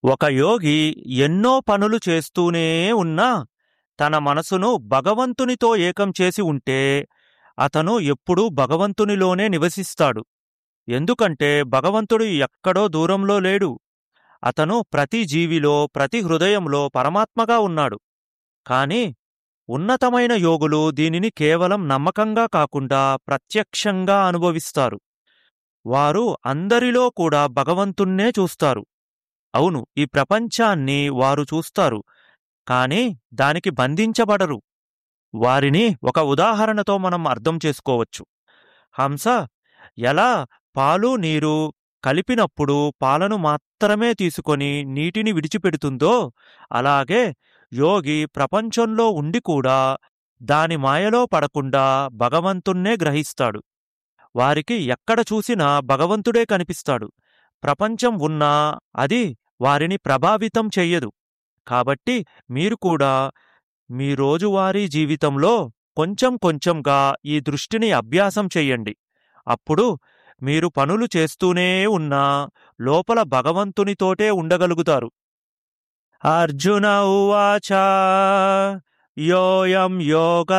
ఒక యోగి ఎన్నో పనులు చేస్తూనే ఉన్నా తన మనసును భగవంతునితో ఏకం చేసి ఉంటే అతను ఎప్పుడూ భగవంతునిలోనే నివసిస్తాడు ఎందుకంటే భగవంతుడు ఎక్కడో దూరంలో లేడు అతను ప్రతి జీవిలో ప్రతి హృదయంలో పరమాత్మగా ఉన్నాడు కాని ఉన్నతమైన యోగులు దీనిని కేవలం నమ్మకంగా కాకుండా ప్రత్యక్షంగా అనుభవిస్తారు వారు అందరిలో కూడా భగవంతుణ్ణే చూస్తారు అవును ఈ ప్రపంచాన్ని వారు చూస్తారు కాని దానికి బంధించబడరు వారిని ఒక ఉదాహరణతో మనం అర్థం చేసుకోవచ్చు హంస ఎలా పాలు నీరు కలిపినప్పుడు పాలను మాత్రమే తీసుకొని నీటిని విడిచిపెడుతుందో అలాగే యోగి ప్రపంచంలో ఉండి కూడా దాని మాయలో పడకుండా భగవంతుణ్ణే గ్రహిస్తాడు వారికి ఎక్కడ చూసినా భగవంతుడే కనిపిస్తాడు ప్రపంచం ఉన్నా అది వారిని ప్రభావితం చెయ్యదు కాబట్టి మీరు కూడా మీ రోజువారీ జీవితంలో కొంచెం కొంచెంగా ఈ దృష్టిని అభ్యాసం చెయ్యండి అప్పుడు మీరు పనులు చేస్తూనే ఉన్నా లోపల భగవంతునితోటే ఉండగలుగుతారు అర్జున ఉవాచ యోయం యోగ